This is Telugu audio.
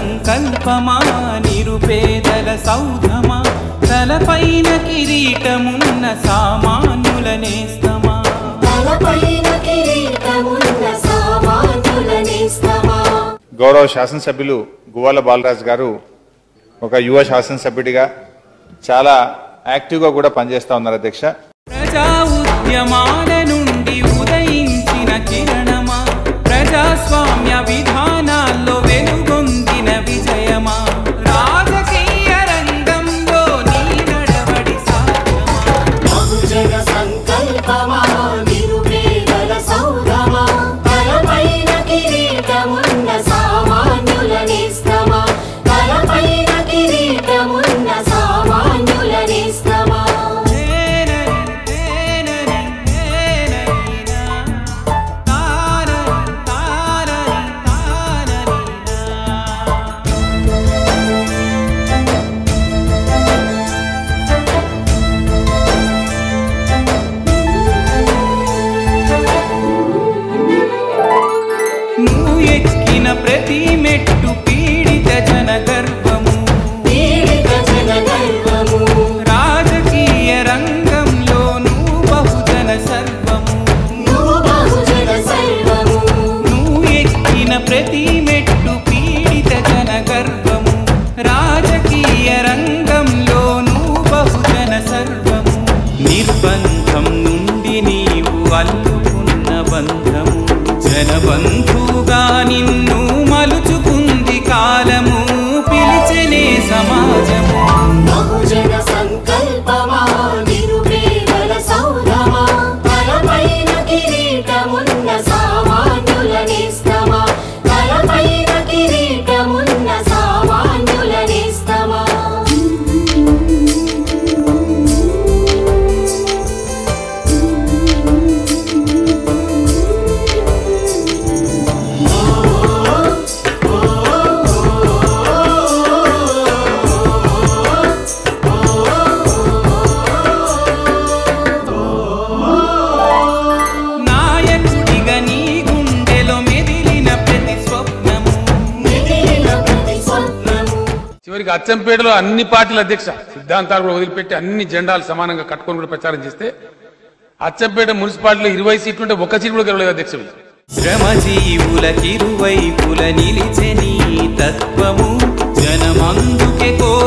సంకల్పమా నిరుపేదల సౌధమా తలపైన కిరీటమున్న సామాన్యుల నేస్తమా తలపైన కిరీటమున్న సామాన్యుల నేస్తమా గౌరవ శాసనసభ్యులు గువ్వాల బాలరాజు గారు ఒక యువ శాసనసభ్యుడిగా చాలా యాక్టివ్గా కూడా పనిచేస్తా ఉన్నారు అధ్యక్ష ప్రజా ఉద్యమాల నుండి ఉదయించిన కిరణమా ప్రజాస్వామ్య విధానాల్లో వెలుగొందిన విజయమా రాజకీయ రంగంలో నీ నడవడి సాధ్యమా బహుజన సంకల్పమా నిరుపేదల సౌధమా తలపైన కిరీటమున్న సామాన్యుల నేస్తమా తలపైన కిరీటమున్న సామాన్యుల నేస్తమా నువ్వు ఎక్కిన ప్రతి మెట్టు పీడిత జన గర్వము పీడిత జన గర్వము రాజకీయ రంగంలో నువ్వు బహుజన సర్వము నువ్వు బహుజన సర్వము నువ్వు ఎక్కిన ప్రతి మెట్టు పీడిత జన గర్వము రాజకీయ రంగంలో నువ్వు బహుజన సర్వము నిర్బంధం నుండి నీవు అల్లుకున్న బంధము జనబంధుగా నిన్ను మలుచుకుంది కాలము పిలిచెనే సమాజము బహుజన సంకల్పమా నిరుపేదల సౌధమా తలపైన కిరీటమున్న సామాన్యుల నేస్తమా తలపైన కిరీటమున్న సామాన్యుల నేస్తమా నాయకుడిగా నీ గుండెలో మెదిలిన ప్రతి స్వప్నము మిగిలిన ప్రతి స్వప్నము చివరికి అచ్చంపేటలో అన్ని పార్టీల అధ్యక్ష సిద్ధాంతాలు కూడా వదిలిపెట్టి అన్ని జెండాలు సమానంగా కట్టుకొని కూడా ప్రచారం చేస్తే అచ్చంపేట మున్సిపాలిటీలో ఇరవై సీట్లు ఉంటే ఒక్క సీట్ కూడా గెలవలేదు అధ్యక్ష వీళ్ళు. శ్రమజీవులకిరువైపుల నిలిచె నీ తత్వము జనమందుకే కోరి